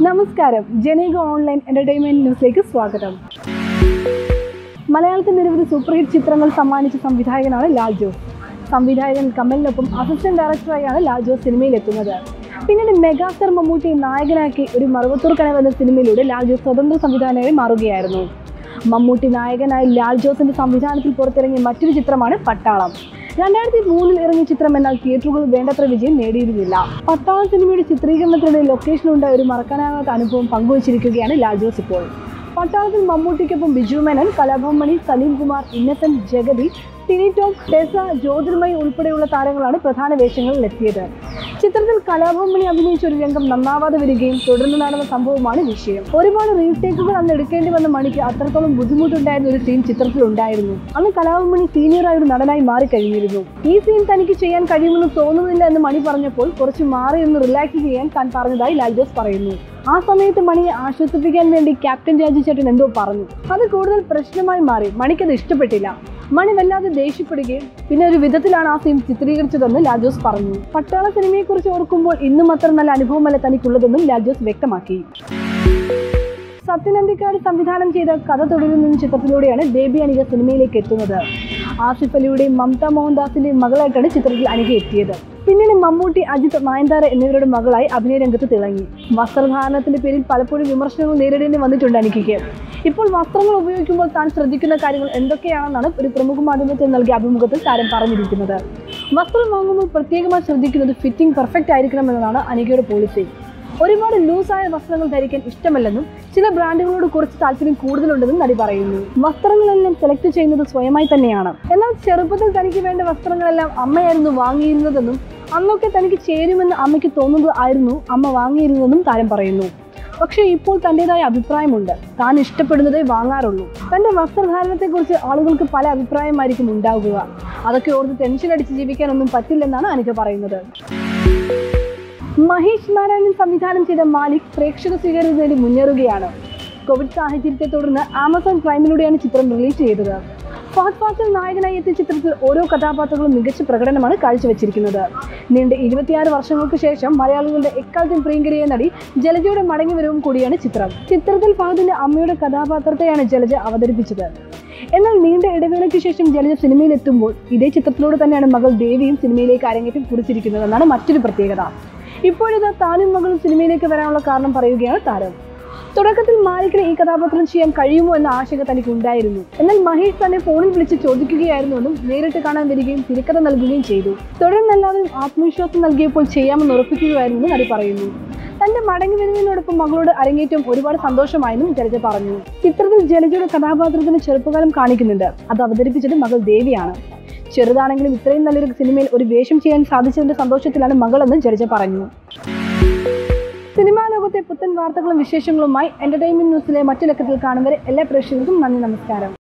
നമസ്കാരം ജനീക online entertainment ന്യൂസിലേക്ക് സ്വാഗതം മലയാളത്തിൽ നിരവധി സൂപ്പർ ഹിറ്റ് ചിത്രങ്ങൾ സമ്മാനിച്ച സംവിധായകനാണ് ലാൽ ജോസ് സംവിധായകൻ കമലിനൊപ്പം അസിസ്റ്റന്റ് ഡയറക്ടറായാണ് ലാൽ ജോസ് സിനിമയിലെത്തുന്നത് പിന്നീട് മെഗാസ്റ്റർ മമ്മൂട്ടിയെ നായകനാക്കി ഒരു മറുപത്തൂർ കനവ് എന്ന സിനിമയിലൂടെ ലാൽ ജോസ് സ്വതന്ത്ര സംവിധായകനായി മാറുകയായിരുന്നു മമ്മൂട്ടി നായകനായി ലാൽ ജോസിന്റെ സംവിധാനത്തിൽ പുറത്തിറങ്ങിയ മറ്റൊരു ചിത്രമാണ് പട്ടാളം രണ്ടായിരത്തി മൂന്നിൽ ഇറങ്ങിയ ചിത്രം എന്നാൽ തിയേറ്ററുകളിൽ വേണ്ടത്ര വിജയം നേടിയിരുന്നില്ല പട്ടാളം സിനിമയുടെ ചിത്രീകരണത്തിനിടെ ലൊക്കേഷനിലുണ്ടായ ഒരു മറക്കാനാകാത്ത അനുഭവം പങ്കുവച്ചിരിക്കുകയാണ് ലാൽ ജോസ് ഇപ്പോൾ പട്ടാളത്തിൽ മമ്മൂട്ടിക്കൊപ്പം ബിജു മേനൻ കലാഭവൻ മണി സലീം കുമാർ ഇന്നസെന്റ് ജഗതി ടിനി ടോം ടെസ ജ്യോതിർമയി ഉൾപ്പെടെയുള്ള താരങ്ങളാണ് പ്രധാന വേഷങ്ങളിൽ എത്തിയത് ചിത്രത്തിൽ കലാഭവൻ മണി അഭിനയിച്ച ഒരു രംഗം നന്നാവാതെ വരികയും തുടർന്ന് നടന്ന സംഭവമാണ് വിഷയം ഒരുപാട് റീടേക്കുകൾ അന്ന് എടുക്കേണ്ടി വന്ന മണിക്ക് അത്രത്തോളം ബുദ്ധിമുട്ടുണ്ടായിരുന്ന ഒരു സീൻ ചിത്രത്തിൽ ഉണ്ടായിരുന്നു അന്ന് കലാഭവൻ മണി സീനിയറായ ഒരു നടനായി മാറി കഴിഞ്ഞിരുന്നു ഈ സീൻ തനിക്ക് ചെയ്യാൻ കഴിയുമെന്ന് തോന്നുന്നില്ല എന്ന് മണി പറഞ്ഞപ്പോൾ കുറച്ച് മാറി ഒന്ന് റിലാക്സ് ചെയ്യാൻ താൻ പറഞ്ഞതായി ലാൽ ജോസ് പറയുന്നു ആ സമയത്ത് മണിയെ ആശ്വസിപ്പിക്കാൻ വേണ്ടി ക്യാപ്റ്റൻ രാജു ചേട്ടൻ എന്തോ പറഞ്ഞു അത് കൂടുതൽ പ്രശ്നമായി മാറി മണിക്കത് ഇഷ്ടപ്പെട്ടില്ല മണി വല്ലാതെ ദേഷ്യപ്പെടുകയും പിന്നെ ഒരു വിധത്തിലാണ് ആ സീൻ ചിത്രീകരിച്ചതെന്ന് ലാൽജോസ് പറഞ്ഞു പട്ടാള സിനിമയെക്കുറിച്ച് ഓർക്കുമ്പോൾ ഇന്നും അത്ര നല്ല അനുഭവമല്ല തനിക്കുള്ളതെന്നും ലാൽജോസ് വ്യക്തമാക്കി സത്യനന്ദിക്കാട് സംവിധാനം ചെയ്ത കഥ തുടരുന്ന ചിത്രത്തിലൂടെയാണ് ബേബി അനിക സിനിമയിലേക്ക് എത്തുന്നത് ആസിഫ് അലിയുടെയും മമത മോഹൻദാസിന്റെയും മകളായിട്ടാണ് ചിത്രത്തിൽ അനിക എത്തിയത് പിന്നീട് മമ്മൂട്ടി അജിത് നയൻതാര എന്നിവരുടെ മകളായി അഭിനയ രംഗത്ത് തിളങ്ങി വസ്ത്രധാരണത്തിന്റെ പേരിൽ പലപ്പോഴും വിമർശനങ്ങൾ നേരിടേണ്ടി വന്നിട്ടുണ്ട് അനിക്കയ്ക്ക് ഇപ്പോൾ വസ്ത്രങ്ങൾ ഉപയോഗിക്കുമ്പോൾ താൻ ശ്രദ്ധിക്കുന്ന കാര്യങ്ങൾ എന്തൊക്കെയാണെന്നാണ് ഒരു പ്രമുഖ മാധ്യമത്തിൽ നൽകിയ അഭിമുഖത്തിൽ താരം പറഞ്ഞിരിക്കുന്നത് വസ്ത്രം വാങ്ങുമ്പോൾ പ്രത്യേകമായി ശ്രദ്ധിക്കുന്നത് ഫിറ്റിംഗ് പെർഫെക്റ്റ് ആയിരിക്കണം എന്നതാണ് അനികയുടെ പോളിസി ഒരുപാട് ലൂസായ വസ്ത്രങ്ങൾ ധരിക്കാൻ ഇഷ്ടമല്ലെന്നും ചില ബ്രാൻഡുകളോട് കുറച്ച് താല്പര്യം കൂടുതലുണ്ടെന്നും നടി പറയുന്നു വസ്ത്രങ്ങളെല്ലാം സെലക്ട് ചെയ്യുന്നത് സ്വയമായി തന്നെയാണ് എന്നാൽ ചെറുപ്പത്തിൽ തനിക്ക് വേണ്ട വസ്ത്രങ്ങളെല്ലാം അമ്മയായിരുന്നു വാങ്ങിയിരുന്നതെന്നും അന്നൊക്കെ തനിക്ക് ചേരുമെന്ന് അമ്മയ്ക്ക് തോന്നുന്നത് ആയിരുന്നു അമ്മ വാങ്ങിയിരുന്നതെന്നും താരം പറയുന്നു പക്ഷേ ഇപ്പോൾ തൻ്റെതായ അഭിപ്രായമുണ്ട് താൻ ഇഷ്ടപ്പെടുന്നതേ വാങ്ങാറുള്ളൂ തൻ്റെ വസ്ത്രധാരണത്തെക്കുറിച്ച് ആളുകൾക്ക് പല അഭിപ്രായമായിരിക്കും ഉണ്ടാവുക അതൊക്കെ ഓർത്ത് ടെൻഷൻ അടിച്ച് ജീവിക്കാനൊന്നും പറ്റില്ലെന്നാണ് അനിക പറയുന്നത് മഹേഷ് നാരായണൻ സംവിധാനം ചെയ്ത മാലിക് പ്രേക്ഷക സ്വീകാര്യത നേടി മുന്നേറുകയാണ് കോവിഡ് സാഹചര്യത്തെ തുടർന്ന് ആമസോൺ പ്രൈമിലൂടെയാണ് ചിത്രം റിലീസ് ചെയ്തത് ഫഹദ് ഫാസിൽ നായകനായി എത്തിയ ചിത്രത്തിൽ ഓരോ കഥാപാത്രങ്ങളും മികച്ച പ്രകടനമാണ് കാഴ്ചവെച്ചിരിക്കുന്നത് നീണ്ട ഇരുപത്തിയാറ് വർഷങ്ങൾക്ക് ശേഷം മലയാളികളുടെ എക്കാലത്തും പ്രിയങ്കരിയ നടി ജലജയുടെ മടങ്ങിവരവും കൂടിയാണ് ചിത്രം ചിത്രത്തിൽ ഫഹദിന്റെ അമ്മയുടെ കഥാപാത്രത്തെയാണ് ജലജ അവതരിപ്പിച്ചത് എന്നാൽ നീണ്ട ഇടവേളയ്ക്ക് ശേഷം ജലജ സിനിമയിലെത്തുമ്പോൾ ഇതേ ചിത്രത്തിലൂടെ തന്നെയാണ് മകൾ ദേവിയും സിനിമയിലേക്ക് അരങ്ങേറ്റം കുറിച്ചിരിക്കുന്നതെന്നാണ് മറ്റൊരു പ്രത്യേകത ഇപ്പോഴിതാ താനും മകളും സിനിമയിലേക്ക് വരാനുള്ള കാരണം പറയുകയാണ് താരം തുടക്കത്തിൽ മാലിക്കിന് ഈ കഥാപാത്രം ചെയ്യാൻ കഴിയുമോ എന്ന ആശങ്ക തനിക്ക് ഉണ്ടായിരുന്നു എന്നാൽ മഹേഷ് തന്നെ ഫോണിൽ വിളിച്ച് ചോദിക്കുകയായിരുന്നുവെന്നും നേരിട്ട് കാണാൻ വരികയും തിരക്കഥ നൽകുകയും ചെയ്തു തുടർന്ന് എല്ലാവരും ആത്മവിശ്വാസം നൽകിയപ്പോൾ ചെയ്യാമെന്ന് ഉറപ്പിക്കുകയായിരുന്നെന്ന് നടി പറയുന്നു തന്റെ മടങ്ങി വരുന്നതിനോടൊപ്പം മകളോട് അരങ്ങേറ്റം ഒരുപാട് സന്തോഷമായെന്നും ജലജ പറഞ്ഞു ചിത്രത്തിൽ ജലജയുടെ കഥാപാത്രത്തിന് ചെറുപ്പകാലം കാണിക്കുന്നുണ്ട് അത് അവതരിപ്പിച്ചത് മകൾ ദേവിയാണ് ചെറുതാണെങ്കിലും ഇത്രയും നല്ലൊരു സിനിമയിൽ ഒരു വേഷം ചെയ്യാൻ സാധിച്ചതിന്റെ സന്തോഷത്തിലാണ് മകളെന്ന് ജലജ പറഞ്ഞു സിനിമാ ലോകത്തെ പുത്തൻ വാർത്തകളും വിശേഷങ്ങളുമായി എന്റർടൈൻമെന്റ് ന്യൂസിലെ മറ്റു ലക്കത്തിൽ കാണുന്നവരെ എല്ലാ പ്രേക്ഷകർക്കും നന്ദി നമസ്കാരം